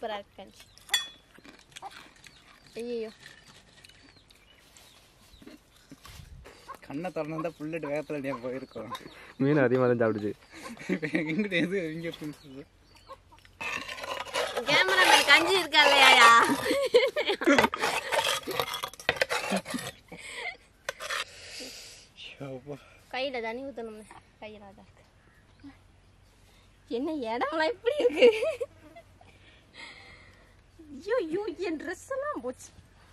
சூப்பராக இருக்கு கஞ்சி ஐயோ கண்ணை திறந்து புல்லட் வேகத்தில் நீ போயிருக்கோம் மீன் அதிகமாக தான் சாப்பிடுச்சு இப்போ எங்கிட்ட எது இங்கே சொல்லுது கேமராமேன் கஞ்சி இருக்கா இல்லையாயா கையில் தண்ணி ஊற்றணும்னு கையில் அதான் இருக்கு என்ன இடம்லாம் இப்படி இருக்கு ஐயோ ஐயோ என் ட்ரெஸ் எல்லாம் போச்சு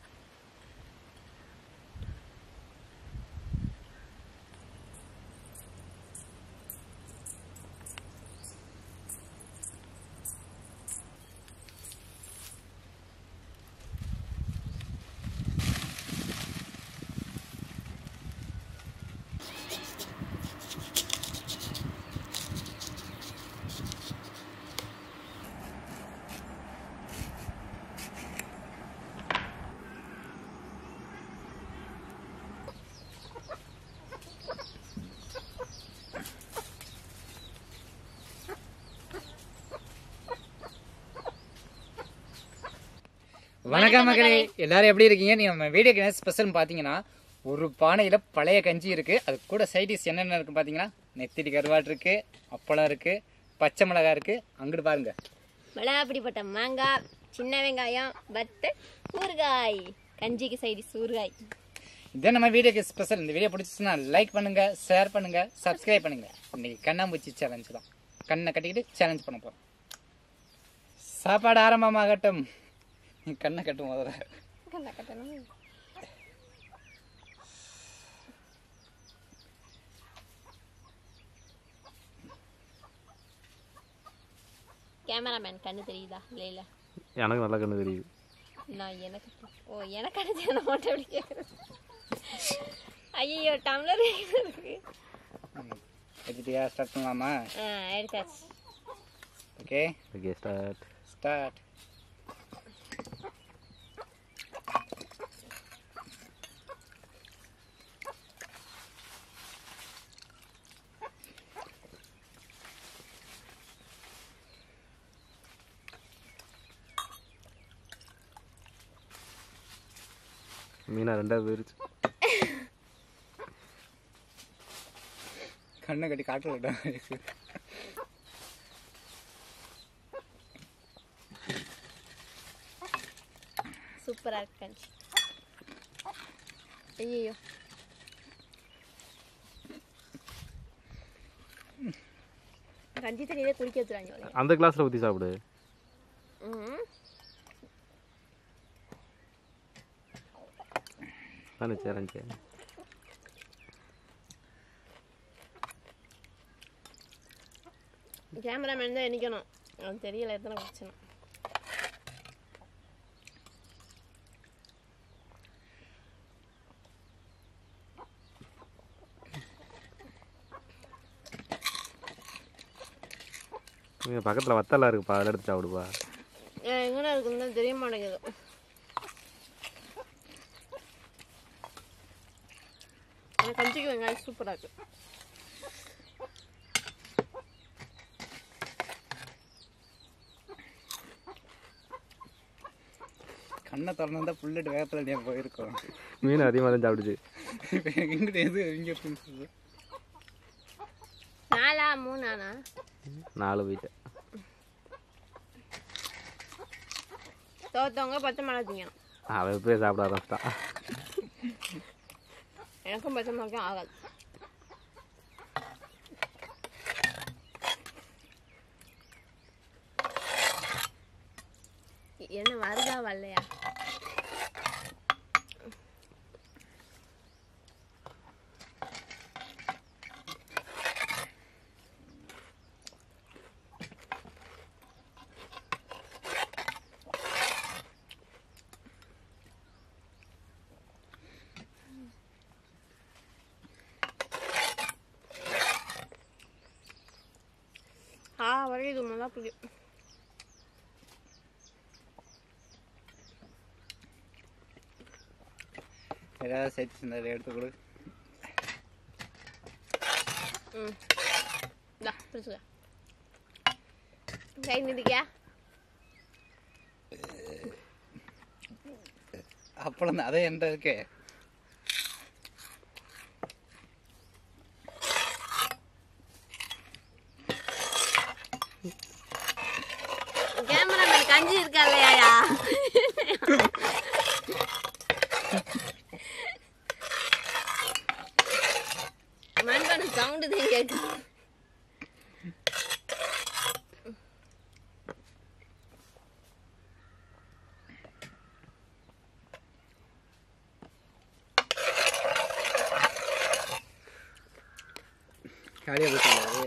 வணக்கம் மகளே எல்லாரும் எப்படி இருக்கீங்க நீ நம்ம வீடியோக்கு என்ன ஸ்பெஷல்னு பார்த்தீங்கன்னா ஒரு பானையில் பழைய கஞ்சி இருக்கு அது கூட சைடிஸ் என்னென்ன இருக்கு பார்த்தீங்கன்னா நெத்திடி கருவாடு இருக்கு அப்பளம் இருக்கு பச்சை மிளகாய் இருக்கு அங்கிட்டு பாருங்க மிளகாப்பிடிப்பட்ட மாங்காய் சின்ன வெங்காயம் வத்து ஊறுகாய் கஞ்சிக்கு சைடு ஊறுகாய் இதான் நம்ம வீடியோக்கு ஸ்பெஷல் இந்த வீடியோ பிடிச்சிச்சுன்னா லைக் பண்ணுங்க ஷேர் பண்ணுங்க சப்ஸ்கிரைப் பண்ணுங்க இன்னைக்கு கண்ணாம்பூச்சி சேலஞ்ச் தான் கண்ணை கட்டிக்கிட்டு சேலஞ்ச் பண்ண போறோம் சாப்பாடு ஆரம்பமாகட்டும் நீ கண்ணை கட்டும் முதல்ல கண்ணை கட்டணும் கேமராமேன் கண்ணு தெரியுதா இல்லை இல்லை எனக்கு நல்லா கண்ணு தெரியுது நான் எனக்கு ஓ எனக்கு அடிச்சு நான் மட்டும் எப்படி கேட்குறேன் ஐயோ டம்ளர் இருக்கு எடுத்துட்டியா ஸ்டார்ட் பண்ணலாமா ஆ எடுத்தாச்சு okay okay start start Meena ரெண்டாவது போயிருச்சு கண்ணை கட்டி காட்டு விட்டா சூப்பராக இருக்கு கஞ்சி ஐயோ கஞ்சி தண்ணியிலே குடிக்க வச்சுருவாங்க அந்த கிளாஸில் ஊற்றி சாப்பிடு ம் தானே சேரஞ்சே கேமராமேன் தான் நிற்கணும் அது தெரியல எத்தனை குடிச்சணும் இங்கே பக்கத்தில் வத்தலாம் இருக்குப்பா அதில் எடுத்து சாப்பிடுப்பா எங்கே இருக்குன்னு தான் தெரிய மாட்டேங்குது ஆனால் கஞ்சிக்கு வெங்காயம் சூப்பராக இருக்கு கண்ணை திறந்து புல்லட் வேகத்தில் நீ போயிருக்கோம் மீன் அதிகமாக தான் சாப்பிடுச்சு இப்போ எங்கிட்ட எது இங்கே சொல்லுது நாலா மூணானா நாலு போயிட்டேன் தோத்தவங்க பச்சை மிளகா திங்கணும் அவன் இப்போயே சாப்பிட ஆரம்பிச்சிட்டான் எனக்கும் பச்சை மிளகாயும் ஆகாது என்ன வருதா வரலையா ஆ வரையுது நல்லா பிடிக்கும் ஏதாவது சைட் இருந்தால் எடுத்து கொடு ம் இந்தா பிடிச்சுக்க கை நிதிக்கா அப்பளம் தான் அதே என்கிட்ட இருக்கு கேமராமேன் கஞ்சி இருக்கா இல்லையாயா மண்பான சவுண்டு தான் கேட்குது காலியாக போச்சு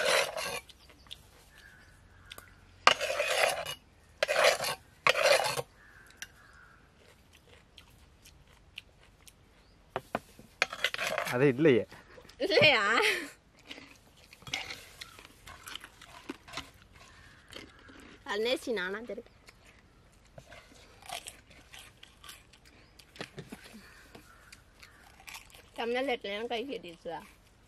அதே இல்லையே இல்லையா அன்னேசி நானா தெரியும் தமிழ்நாட்டில் கை கட்டிடுச்சுதா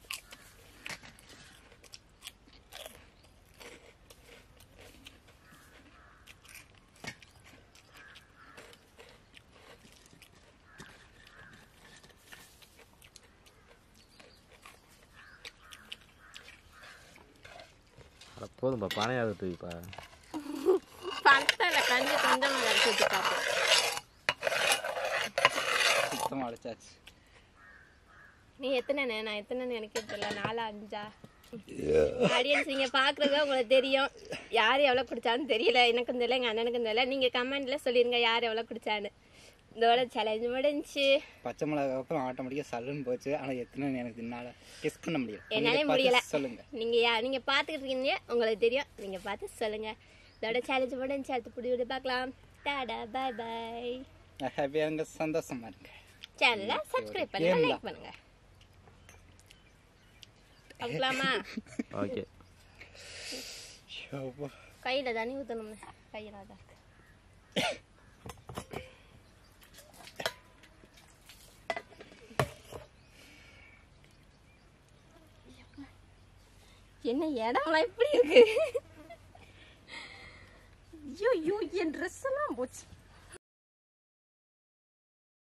அட போதும்பா பானையாக தூக்கிப்பா பணத்தில் கஞ்சி கொஞ்சம் வரைச்சி வச்சு பார்ப்போம் சுத்தமாக அடைச்சாச்சு நீ எத்தனை நான் எத்தனை எனக்கு தெரியல நாலா அஞ்சா ஆடியன்ஸ் நீங்க பாக்குறது உங்களுக்கு தெரியும் யார் எவ்வளவு குடிச்சான்னு தெரியல எனக்கும் தெரியல எங்க அண்ணனுக்கும் தெரியல நீங்க கமெண்ட்ல சொல்லிருங்க யார் எவ்வளவு குடிச்சான்னு இதோட சேலஞ்ச் முடிஞ்சு பச்சை மிளகாய் அப்புறம் ஆட்டோமேட்டிக்காக சல்லுன்னு போச்சு ஆனால் எத்தனை எனக்கு என்னால் டெஸ்ட் பண்ண முடியல என்னாலே நீங்க பார்த்து முடியல சொல்லுங்க நீங்க யா- நீங்க பாத்துக்கிட்டு இருக்கீங்க உங்களுக்கு தெரியும் நீங்க பார்த்து சொல்லுங்க இதோட சேலஞ்ச் முடிஞ்சு அடுத்து புடி விட பார்க்கலாம் டாடா பாய் பாய் நான் ஹாப்பியாக இருங்க சந்தோஷமா இருங்க சேனலை சப்ஸ்கிரைப் பண்ணுங்க Game லைக் பண்ணுங்க பார்க்கலாமா ஓகே ஷோப்பா. கையில தண்ணி ஊத்தணும்னு கையில தான் இருக்கு என்ன இடம்லாம் இப்படி இருக்கு ஐயோ ஐயோ என் ட்ரெஸ் எல்லாம் போச்சு